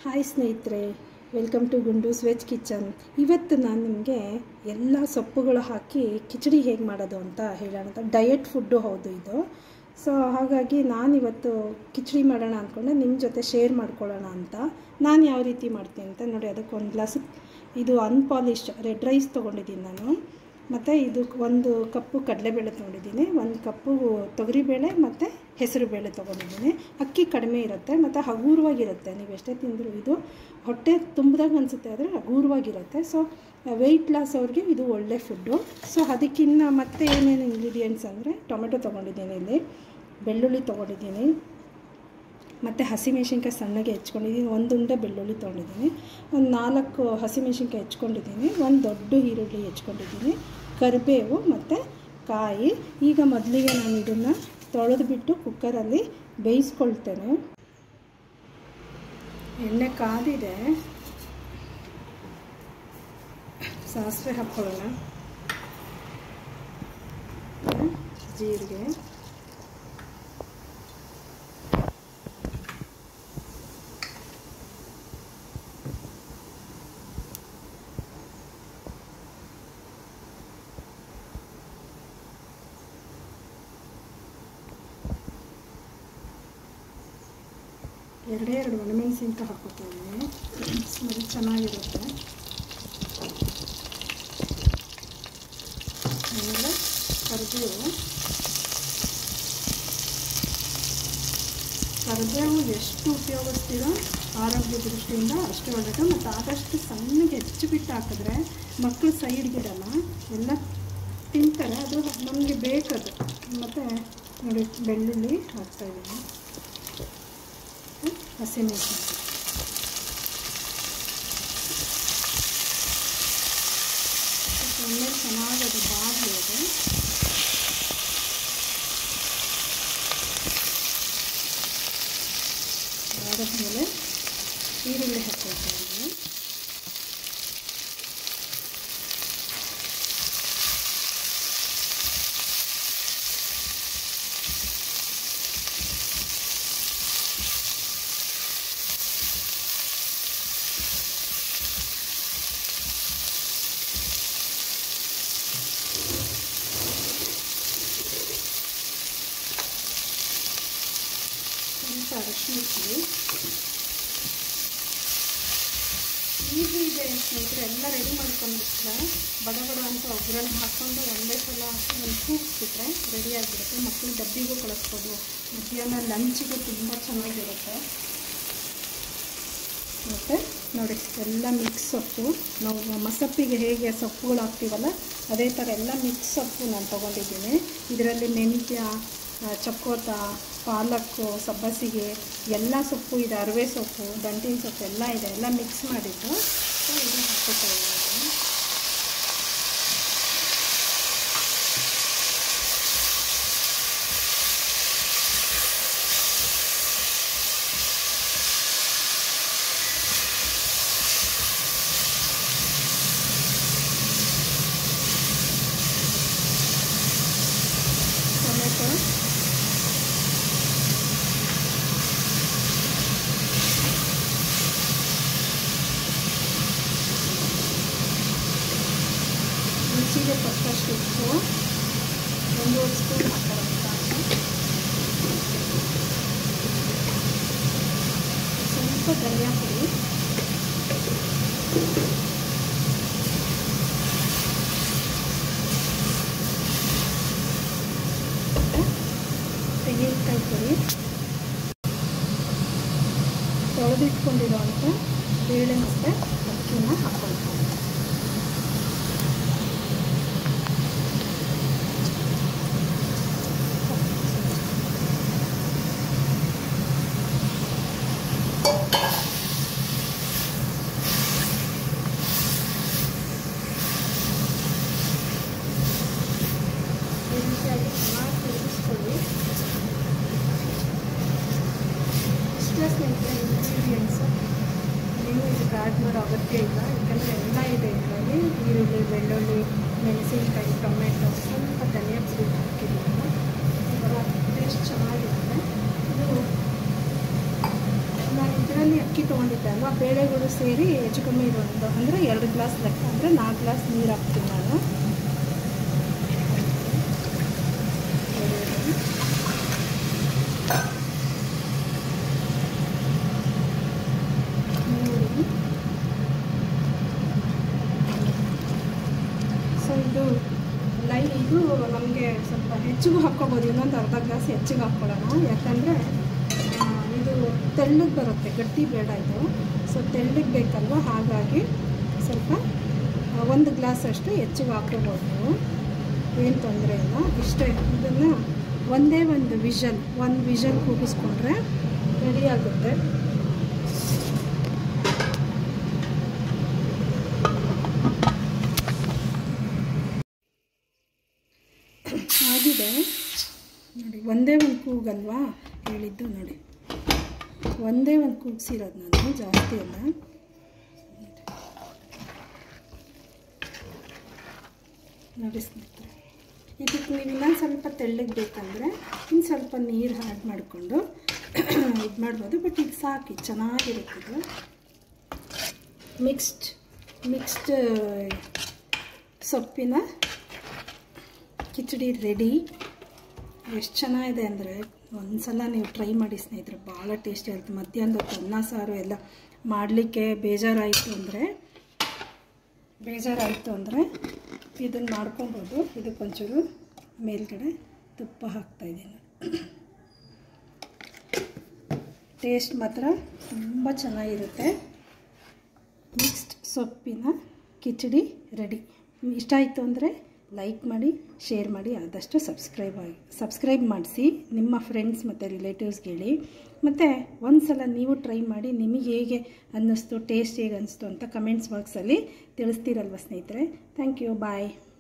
hi ಸ್ನೇಹಿತರೆ welcome to Gundu's veg kitchen ಇವತ್ತು ನಾನು ನಿಮಗೆ ಎಲ್ಲ ಸೊಪ್ಪುಗಳು ಹಾಕಿ ಕಿಚಡಿ ಹೇಗೆ ಮಾಡೋದು ಅಂತ ಹೇಳೋಣ ಅಂತ ಡಯಟ್ ಫುಡ್ಡು ಹೌದು ಇದು ಸೊ ಹಾಗಾಗಿ ನಾನಿವತ್ತು ಕಿಚಡಿ ಮಾಡೋಣ ಅಂದ್ಕೊಂಡೆ ನಿಮ್ಮ ಜೊತೆ ಶೇರ್ ಮಾಡ್ಕೊಳ್ಳೋಣ ಅಂತ ನಾನು ಯಾವ ರೀತಿ ಮಾಡ್ತೀನಿ ಅಂತ ನೋಡಿ ಅದಕ್ಕೆ ಒಂದು ಗ್ಲಾಸ್ ಇದು ಅನ್ಪಾಲಿಶ್ಡ್ ರೆಡ್ ರೈಸ್ ತೊಗೊಂಡಿದ್ದೀನಿ ನಾನು ಮತ್ತು ಇದು ಒಂದು ಕಪ್ಪು ಕಡಲೆಬೇಳೆ ತೊಗೊಂಡಿದ್ದೀನಿ ಒಂದು ಕಪ್ಪು ತೊಗರಿಬೇಳೆ ಮತ್ತು ಹೆಸರುಬೇಳೆ ತೊಗೊಂಡಿದ್ದೀನಿ ಅಕ್ಕಿ ಕಡಿಮೆ ಇರುತ್ತೆ ಮತ್ತು ಹಗೂರವಾಗಿರುತ್ತೆ ನೀವು ಎಷ್ಟೇ ತಿಂದರೂ ಇದು ಹೊಟ್ಟೆ ತುಂಬಿದಾಗ ಅನಿಸುತ್ತೆ ಆದರೆ ಹಗೂರವಾಗಿರುತ್ತೆ ಸೊ ವೆಯ್ಟ್ ಲಾಸ್ ಅವ್ರಿಗೆ ಇದು ಒಳ್ಳೆ ಫುಡ್ಡು ಸೊ ಅದಕ್ಕಿನ್ನ ಮತ್ತೆ ಏನೇನು ಇಂಗ್ರೀಡಿಯೆಂಟ್ಸ್ ಅಂದರೆ ಟೊಮೆಟೊ ತೊಗೊಂಡಿದ್ದೀನಿ ಇಲ್ಲಿ ಬೆಳ್ಳುಳ್ಳಿ ತೊಗೊಂಡಿದ್ದೀನಿ ಮತ್ತು ಹಸಿಮೆಣ್ಸಿನ್ಕಾಯಿ ಸಣ್ಣಗೆ ಹೆಚ್ಕೊಂಡಿದ್ದೀನಿ ಒಂದು ಉಂಡೆ ಬೆಳ್ಳುಳ್ಳಿ ತೊಗೊಂಡಿದ್ದೀನಿ ಒಂದು ನಾಲ್ಕು ಹಸಿಮೆಣ್ಸಿನ್ಕಾಯಿ ಹೆಚ್ಕೊಂಡಿದ್ದೀನಿ ಒಂದು ದೊಡ್ಡ ಈರುಳ್ಳಿ ಹೆಚ್ಕೊಂಡಿದ್ದೀನಿ ಕರಿಬೇವು ಮತ್ತು ಕಾಯಿ ಈಗ ಮೊದಲಿಗೆ ನಾನು ಇದನ್ನು ತೊಳೆದ್ಬಿಟ್ಟು ಕುಕ್ಕರಲ್ಲಿ ಬೇಯಿಸ್ಕೊಳ್ತೇನೆ ಎಣ್ಣೆ ಕಾದಿದೆ ಸಾಸಿವೆ ಹಾಕ್ಕೊಳ್ಳೋಣ ಜೀರಿಗೆ ಎರಡೇ ಎರಡು ಒಣಮೆಣಸಿನ್ಕಾಯಿ ಹಾಕೋತಾ ಇದ್ದೀನಿ ಸ್ಮೆಲ್ ಚೆನ್ನಾಗಿರುತ್ತೆ ಆಮೇಲೆ ಕರಿಬೇವು ಕರಿಬೇವು ಎಷ್ಟು ಉಪಯೋಗಿಸ್ತೀರೋ ಆರೋಗ್ಯ ದೃಷ್ಟಿಯಿಂದ ಅಷ್ಟೇ ಒಳ್ಳೆಯದು ಮತ್ತು ಆದಷ್ಟು ಸಣ್ಣಗೆ ಹೆಚ್ಚಿಬಿಟ್ಟು ಹಾಕಿದ್ರೆ ಮಕ್ಕಳು ಸೈಡ್ಗಿಡಲ್ಲ ಎಲ್ಲ ತಿಂತಾರೆ ಅದು ನಮಗೆ ಬೇಕದು ಮತ್ತು ನೋಡಿ ಬೆಳ್ಳುಳ್ಳಿ ಹಾಕ್ತಾಯಿದ್ದೀನಿ ಹಸಿಮೆಣಸಿನ್ಕಾಯಿ ಒಳ್ಳೆ ಚೆನ್ನಾಗದು ಬಾಗಲಿ ಅದು ಆದಮೇಲೆ ಈರುಳ್ಳಿ ಹಾಕ್ಕೊಳ್ತಾ ಇದ್ದೀನಿ ಸ್ವಲ್ಪ ಅರಶಿನ ಪುಡಿ ಈಸಿ ಇದೆ ಸ್ನೇಹಿತರೆ ಎಲ್ಲ ರೆಡಿ ಮಾಡ್ಕೊಂಡ್ಬಿಟ್ರೆ ಬಡ ಬಡ ಅಂತ ಒಗ್ಗರಣೆ ಹಾಕ್ಕೊಂಡು ಒಂದೇ ಸಲ ಹಾಕಿ ಒಂದು ಕೂಗಿಸ್ಬಿಟ್ರೆ ರೆಡಿ ಆಗಿಬಿಡುತ್ತೆ ಮಕ್ಕಳು ಡಬ್ಬಿಗೂ ಕಳಿಸ್ಬೋದು ಮಧ್ಯಾಹ್ನ ಲಂಚಿಗೂ ತುಂಬ ಚೆನ್ನಾಗಿರುತ್ತೆ ಮತ್ತು ನೋಡಿ ಎಲ್ಲ ಮಿಕ್ಸ್ ಸೊಪ್ಪು ನಾವು ಮಸಪ್ಪಿಗೆ ಹೇಗೆ ಸೊಪ್ಪುಗಳು ಹಾಕ್ತೀವಲ್ಲ ಅದೇ ಥರ ಎಲ್ಲ ಮಿಕ್ಸ್ ಸೊಪ್ಪು ನಾನು ತೊಗೊಂಡಿದ್ದೀನಿ ಇದರಲ್ಲಿ ಮೆಂತ್ಯ ಚಕ್ಕೋತ ಪಾಲಕ್ಕು ಸಬ್ಬಸಿಗೆ ಎಲ್ಲ ಸೊಪ್ಪು ಇದೆ ಅರವೆ ಸೊಪ್ಪು ದಂಟಿನ ಸೊಪ್ಪು ಎಲ್ಲ ಇದೆ ಎಲ್ಲ ಮಿಕ್ಸ್ ಮಾಡಿದ್ದು ಸೊ ಇದು ಹಾಕೋತಾ ಇದ್ದೀನಿ ಟೊಮೆಟೊ ರುಚಿಗೆ ತಕ್ಕಷ್ಟು ಉಪ್ಪು ಒಂದೂವರೆ ಸ್ಪೂನ್ ಹಾಕೋಣ ಸಾಕು ಸ್ವಲ್ಪ ಧನಿಯಾ ಪುಡಿ ತೆಂಗಿನಕಾಯಿ ಪುಡಿ ತೊಳೆದಿಟ್ಕೊಂಡಿರೋಂಥ ಬೇಳೆ ಮತ್ತು ಅಕ್ಕಿನ ಹಾಕೊಳ್ತೀನಿ ಈ ರೀತಿಯಾಗಿ ಚೆನ್ನಾಗಿ ತಿರುಗಿಸ್ಕೊಳ್ಳಿ ಇಷ್ಟೇ ಸ್ನೇಹಿತರೆ ಇಂಗ್ರೀಡಿಯೆಂಟ್ಸು ನೀವು ಇದಕ್ಕೆ ಆ್ಯಡ್ ಮಾಡೋ ಅಗತ್ಯ ಇಲ್ಲ ಯಾಕಂದರೆ ಎಲ್ಲ ಇದೆ ಇದರಲ್ಲಿ ಈರುಳ್ಳಿ ಬೆಳ್ಳುಳ್ಳಿ ಮೆಣಸಿನ್ಕಾಯಿ ಟೊಮೆಟೊ ಸ್ವಲ್ಪ ಧನಿಯಾ ಪುಡಿ ಹಾಕಿದ್ದೀನಿ ಇದರ ಟೇಸ್ಟ್ ಚೆನ್ನಾಗಿರುತ್ತೆ ಇದು ನಾನು ಇದರಲ್ಲಿ ಅಕ್ಕಿ ತೊಗೊಂಡಿದ್ದೆ ಅಲ್ವಾ ಬೇಳೆಗಳು ಸೇರಿ ಹೆಚ್ಚು ಕಮ್ಮಿ ಒಂದು ಅಂದರೆ ಎರಡು ಗ್ಲಾಸ್ ಲೆಕ್ಕ ಅಂದರೆ ನಾಲ್ಕು ಗ್ಲಾಸ್ ನೀರು ಹಾಕ್ತೀನಿ ನಾನು ಮೂರು ಸೊ ಇದು ಲೈ ಇದು ನಮಗೆ ಸ್ವಲ್ಪ ಹೆಚ್ಚಿಗೂ ಹಾಕ್ಕೋಬೋದು ಇನ್ನೊಂದು ಅರ್ಧ ಗ್ಲಾಸ್ ಹೆಚ್ಚಿಗೆ ಹಾಕ್ಕೊಳ್ಳೋಣ ಯಾಕಂದರೆ ಇದು ತೆಳ್ಳಗೆ ಬರುತ್ತೆ ಗಟ್ಟಿ ಬೇಡ ಇದು ಸೊ ತೆಳ್ಳಗೆ ಬೇಕಲ್ವ ಹಾಗಾಗಿ ಸ್ವಲ್ಪ ಆ, ಒಂದು ಗ್ಲಾಸ್ ಅಷ್ಟು ಹೆಚ್ಚಿಗೆ ಹಾಕ್ಕೋಬೋದು ಏನು ತೊಂದರೆ ಇಲ್ಲ ಇಷ್ಟೇ ಇದನ್ನು ಒಂದೇ ಒಂದು ವಿಷಲ್ ಒಂದು ವಿಷಲ್ ಕೂಗಿಸ್ಕೊಂಡ್ರೆ ರೆಡಿ ಆಗುತ್ತೆ ಆಗಿದೆ ನೋಡಿ ಒಂದೇ ಒಂದು ಕೂಗಲ್ವಾ ಹೇಳಿದ್ದು ನೋಡಿ ಒಂದೇ ಒಂದು ಕೂಗಿಸಿರೋದು ನಾನು ಜಾಸ್ತಿ ಅಲ್ಲ ನೋಡಿ ಸ್ನೇಹಿತರೆ ಇದಕ್ಕೆ ನೀವು ಇನ್ನೊಂದು ಸ್ವಲ್ಪ ತೆಳ್ಳಗೆ ಬೇಕಂದರೆ ಇನ್ನು ಸ್ವಲ್ಪ ನೀರು ಆ್ಯಡ್ ಮಾಡಿಕೊಂಡು ಇದು ಮಾಡ್ಬೋದು ಬಟ್ ಇದು ಸಾಕು ಇದು ಚೆನ್ನಾಗಿರುತ್ತೆ ಇದು ಮಿಕ್ಸ್ಡ್ ಮಿಕ್ಸ್ಡ್ ಸೊಪ್ಪಿನ ಕಿಚಡಿ ರೆಡಿ ಎಷ್ಟು ಚೆನ್ನಾಗಿದೆ ಅಂದರೆ ಒಂದು ಸಲ ನೀವು ಟ್ರೈ ಮಾಡಿ ಸ್ನೇಹಿತರೆ ಭಾಳ ಟೇಸ್ಟಿ ಆಗುತ್ತೆ ಮಧ್ಯಾಹ್ನದ ಹೊತ್ತು ಅನ್ನ ಸಾರು ಎಲ್ಲ ಮಾಡಲಿಕ್ಕೆ ಬೇಜಾರಾಯಿತು ಅಂದರೆ ಬೇಜಾರಾಯಿತು ಅಂದರೆ ಇದನ್ನು ಮಾಡ್ಕೊಬೋದು ಇದಕ್ಕೊಂಚೂರು ಮೇಲ್ಗಡೆ ತುಪ್ಪ ಹಾಕ್ತಾಯಿದ್ದೀನಿ ಟೇಸ್ಟ್ ಮಾತ್ರ ತುಂಬ ಚೆನ್ನಾಗಿರುತ್ತೆ ಮಿಕ್ಸ್ಡ್ ಸೊಪ್ಪಿನ ಕಿಚಡಿ ರೆಡಿ ಇಷ್ಟ ಆಯಿತು ಅಂದರೆ ಲೈಕ್ ಮಾಡಿ ಶೇರ್ ಮಾಡಿ ಆದಷ್ಟು ಸಬ್ಸ್ಕ್ರೈಬ್ ಆಗಿ ಸಬ್ಸ್ಕ್ರೈಬ್ ಮಾಡಿಸಿ ನಿಮ್ಮ ಫ್ರೆಂಡ್ಸ್ ಮತ್ತು ರಿಲೇಟಿವ್ಸ್ಗೆ ಹೇಳಿ ಮತ್ತು ಒಂದು ಸಲ ನೀವು ಟ್ರೈ ಮಾಡಿ ನಿಮಗೆ ಹೇಗೆ ಅನ್ನಿಸ್ತು ಟೇಸ್ಟ್ ಹೇಗೆ ಅನ್ನಿಸ್ತು ಅಂತ ಕಮೆಂಟ್ಸ್ ಬಾಕ್ಸಲ್ಲಿ ತಿಳಿಸ್ತೀರಲ್ವ ಸ್ನೇಹಿತರೆ ಥ್ಯಾಂಕ್ ಯು ಬಾಯ್